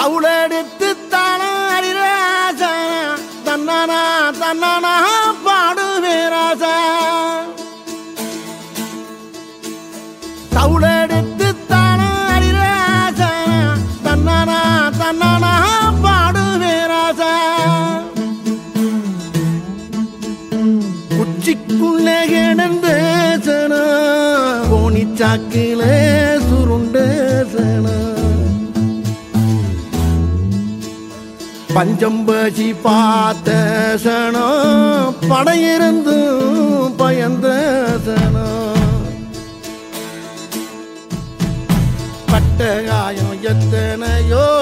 தவுளெடுத்து தானாரி ராசா தன்னானா தன்னானா பாடுவே ராசா தவுளெடுத்து தானாரி ராசா தன்னானா தன்னானா பாடுவே ராசா குச்சிக்குள்ளே கிடந்து சனா கோணிச்சாக்கிலே சுருண்டு சனா பஞ்சம்பசி பார்த்த சனம் படையிருந்து பயந்த சனம் பட்ட காயம் எத்தனையோ